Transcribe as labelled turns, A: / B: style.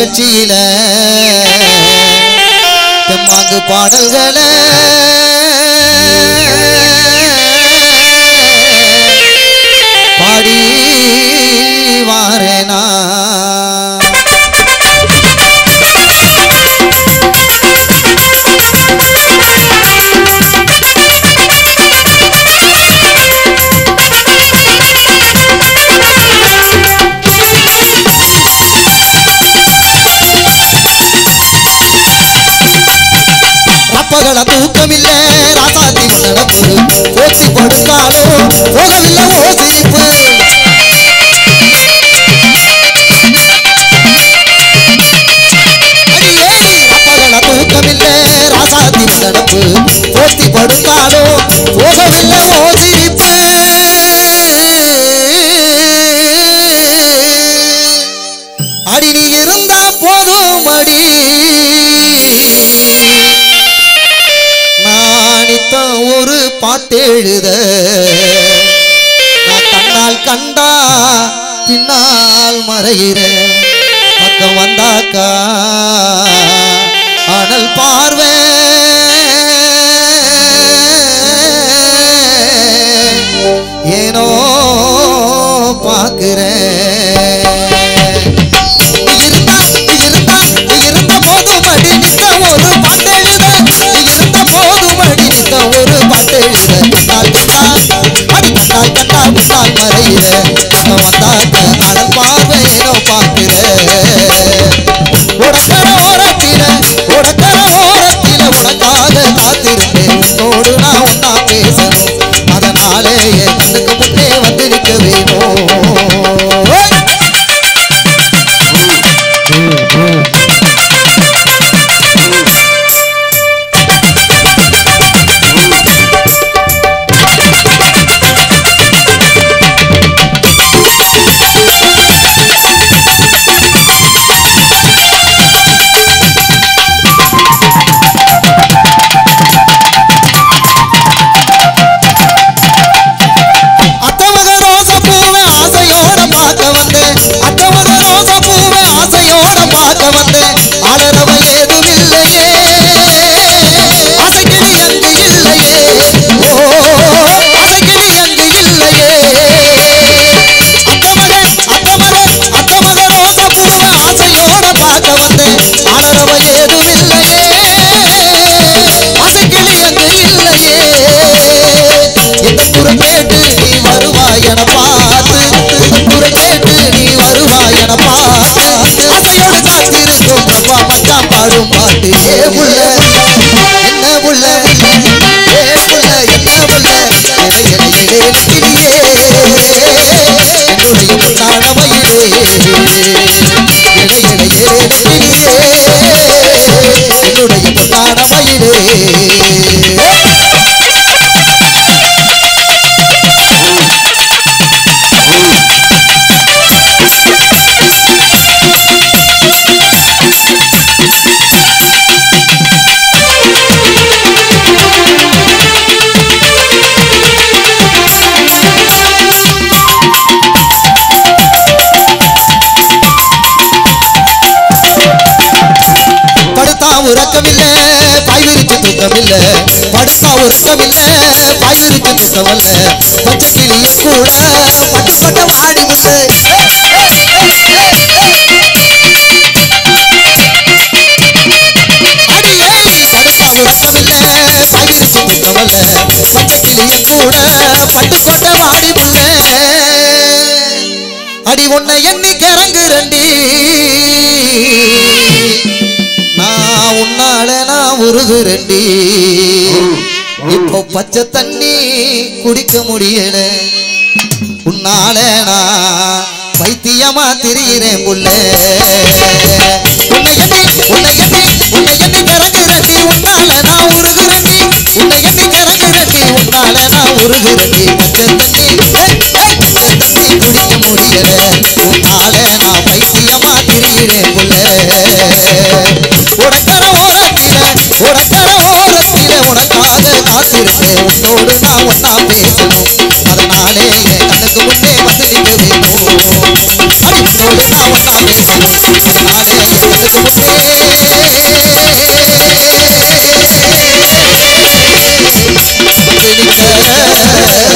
A: நிகழ்ச்சியில தெம்மாங்கு பாடல்களை பாடி வாரேனா அப்பகள தூக்கமில்ல ராசாத்தி நடப்பு போத்தி படுத்தாலும் போகவில்லை ஓ சிரிப்பு அடியே அப்பகள தூக்கமில்ல ராசாத்தி நடப்பு போத்தி படுத்தாலும் போகவில்லை ஓ சிரிப்பு அடி நீ இருந்தா போதும் அடி நானித்தான் ஒரு பாட்டெழுத நான் கண்ணால் கண்டா பின்னால் மறைகிற பக்கம் வந்தாக்கா அனல் பார்வை ஏனோ பார்க்கிறேன் நீ இருந்தா நீ இருந்தா நீ இருந்த போதும் அடி நிற்க ஒரு பாட்டெழுத நீ இருந்த போதும் அடி நிற்க ஒரு பாட்டெழுத கண்டால் கண்டால் அடி கண்டால் கண்டால் முன்னால் மறையிற பக்கம் வந்தாக்க அனல் பார்வையோ பார்க்கிற உடக்கர ஓரத்தில உடக்கர ஓரத்தில உனக்காக காத்திருந்தேன் உன்னோடு நான் ஒன்னா பேசணும் அதனாலே என் கண்ணுக்கு முன்னே வந்து நிற்க வேணும் ஓய்! அத்தமக ரோச பூவை ஆசையோட பார்க்க வந்தேன் அத்தமக ரோச பூவை ஆசையோட பார்க்க வந்தேன் அலறவ ஏதும் இல்லையே அசைக்கிளி அங்கு இல்லையே ஓ அசைக்கிளி அங்கு இல்லையே அத்தமக அத்தமக அத்தமக ரோச பூவை ஆசையோட பார்க்க வந்தேன் அலறவ ஏதும் இல்லையே அசைக்கிளி அங்கு இல்லையே இந்த குறை கேட்டு நீ வருவாய் என பார்த்து இந்த குறை கேட்டு நீ வருவாய் என பார்த்து அசையோடு காத்திருக்கும் பிரபா மச்சான் பாடும் பாட்டு ஏ புள்ள என்ன புள்ள ஏ புள்ள என்ன புள்ள எடை எடை எடை கிளியே என்னுடைய முன்னான மயிலே எடை எடை எடை கிளியே என்னுடைய முன்னான மயிலே படுத்தா உறக்கமில்ல பாய் விரிச்சு தூக்கமில்ல படுத்தா உறக்கமில்ல பாய் விரிச்சு தூக்கமல்ல பச்சை கிளிய கூட பட்டு பட்ட வாடி முல்ல அடியே படுத்தா உறக்கமில்ல பாய் விரிச்சு தூக்கமல்ல பச்சை கிளிய கூட பட்டு பட்ட வாடி முல்ல அடி உன்னை எண்ணி கிறங்குறண்டி நான் உன்னால நான் உருகுறண்டி இப்போ பச்சை தண்ணி குடிக்க முடியல உன்னால நான் பைத்தியமா திரியிறேன் புள்ள உன்னை எண்ணி உன்னை எண்ணி உன்னை எண்ணி கிறங்குறண்டி உன்னால நான் உருகுறண்டி உன்னை எண்ணி கிறங்குறண்டி உன்னால நான் உருகுறண்டி பச்சை தண்ணி ஏய், ஏய், பச்சை தண்ணி குடிக்க முடியல உன்னால நான் பைத்தியமா திரியிறேன் புள்ள உனக்கர ஓரத்தில உனக்கர ஓரத்தில உனக்காக காத்திருப்பேன் உன்னோடு நான் ஒன்னா பேசணும் அதனாலே என் கண்ணுக்கு முன்னே வந்து நிற்க வேணும் அடி உன்னோடு நான் ஒன்னா பேசி நானே அங்கே விட்டுவிட்டேன்.